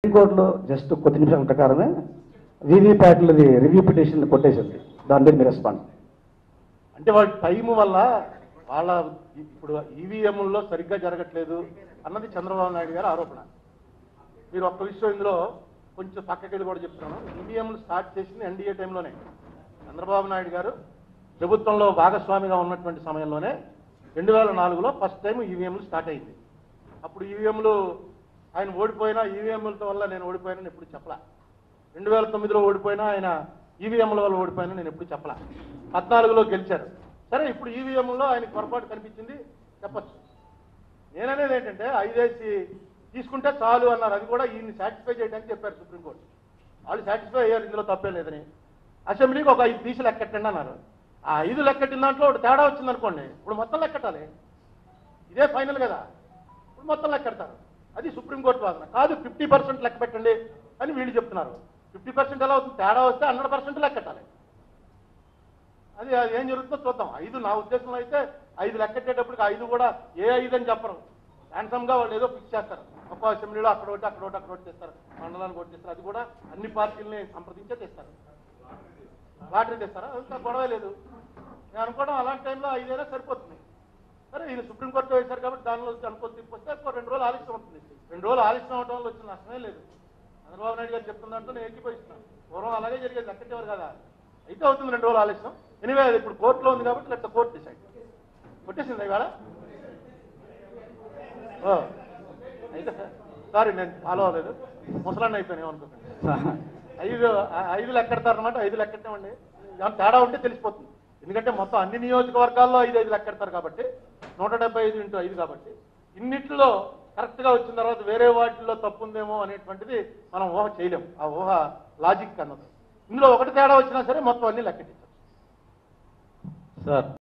కోర్టులో జస్ట్ కొద్ది నిమిషాల ప్రకారమే వీవీప్యాట్లది రివ్యూ పిటిషన్ కొట్టేసింది దాని మీద మీ రెస్పాండ్ అంటే వాళ్ళ టైం వల్ల వాళ్ళ ఇప్పుడు ఈవీఎంల్లో సరిగ్గా జరగట్లేదు అన్నది చంద్రబాబు నాయుడు గారి ఆరోపణ మీరు ఒక్క విషయం ఇందులో కొంచెం పక్కకెళ్ళి కూడా చెప్తున్నాను ఈవీఎంలు స్టార్ట్ చేసింది ఎన్డీఏ టైంలోనే చంద్రబాబు నాయుడు గారు ప్రభుత్వంలో భాగస్వామిగా ఉన్నటువంటి సమయంలోనే రెండు వేల నాలుగులో ఫస్ట్ టైం ఈవీఎంలు స్టార్ట్ అయింది అప్పుడు ఈవీఎంలు ఆయన ఓడిపోయినా ఈవీఎంలతో వల్ల నేను ఓడిపోయానని ఎప్పుడు చెప్పలా రెండు వేల తొమ్మిదిలో ఓడిపోయినా ఆయన ఈవీఎంల వల్ల ఓడిపోయినా నేను ఎప్పుడు చెప్పలా పద్నాలుగులో గెలిచారు సరే ఇప్పుడు ఈవీఎంలో ఆయనకు పొరపాటు కనిపించింది చెప్పచ్చు నేననేది ఏంటంటే ఐదేసి తీసుకుంటే చాలు అన్నారు అది కూడా ఈయన్ని సాటిస్ఫై చేయడానికి చెప్పారు సుప్రీంకోర్టు వాళ్ళు సాటిస్ఫై అయ్యారు ఇందులో తప్పే లేదని అసెంబ్లీకి ఒక ఐదు పీసులు లెక్కెట్టండి అన్నారు ఆ ఐదు లెక్కెట్టిన దాంట్లో ఒకటి తేడా వచ్చింది అనుకోండి ఇప్పుడు మొత్తం లెక్కెట్టాలి ఇదే ఫైనల్ కదా ఇప్పుడు మొత్తం లెక్కెడతారు అది సుప్రీంకోర్టు వాదన కాదు ఫిఫ్టీ పర్సెంట్ లెక్క పెట్టండి అని వీళ్ళు చెప్తున్నారు ఫిఫ్టీ పర్సెంట్ ఎలా అవుతుంది తేడా వస్తే హండ్రెడ్ పర్సెంట్ లెక్కెట్టాలి అది అది ఏం జరుగుతుందో చూద్దాం ఐదు నా ఉద్దేశంలో అయితే ఐదు లెక్కెట్టేటప్పటికి ఐదు కూడా ఏ ఐదు అని చెప్పరు హ్యాండ్సమ్ గా వాళ్ళు ఏదో ఫిక్స్ చేస్తారు ఒక్క అసెంబ్లీలో అక్కడ ఒకటి అక్కడ ఒకటి అక్కడ ఒకటి చేస్తారు మండలానికి ఒకటి చేస్తారు అది కూడా అన్ని పార్టీలని సంప్రదించే తెస్తారు లాటరీ తెస్తారా అంత గొడవ లేదు నేను అనుకోవడం అలాంటి టైంలో ఐదైనా సరిపోతుంది సరే ఈయన సుప్రీంకోర్టు వేశారు కాబట్టి దానిలో వచ్చి అనుకో తీర్పు వస్తే ఎక్కువ రెండు రోజులు ఆలస్యం అవుతుంది రెండు రోజులు ఆలస్యం అవడం వల్ల వచ్చిన నష్టమే లేదు చంద్రబాబు నాయుడు గారు చెప్తున్న దాంట్లో నేను ఏకీభవిస్తున్నాను పూర్వం అలాగే జరిగేది లెక్కటేవారు కదా అయితే అవుతుంది రెండు రోజులు ఆలస్యం ఎనివే అది ఇప్పుడు కోర్టులో ఉంది కాబట్టి లెక్క కోర్టు డిసైడ్ కొట్టేసింది ఇవాళ ఓ అయితే సారీ నేను ఫాలో అవ్వలేదు ముసలాన్ని అయిపోయాను ఏమనుకోకండి ఐదు ఆ- ఐదు లెక్కెడతారనమాట ఐదు లెక్కెట్టామండి ఏమైనా తేడా ఉంటే తెలిసిపోతుంది ఎందుకంటే మొత్తం అన్ని నియోజకవర్గాల్లో ఐదు ఐదు లెక్కెడతారు కాబట్టి నూట డెబ్బై ఐదు ఇంటూ ఐదు కాబట్టి ఇన్నిట్లో కరెక్ట్గా వచ్చిన తర్వాత వేరే వాటిల్లో తప్పు ఉందేమో అనేటువంటిది మనం ఊహ చేయలేం ఆ ఊహ లాజిక్ అన్నది ఇందులో ఒకటి తేడా వచ్చినా సరే మొత్తం అన్ని లెక్కెట్టించాం సార్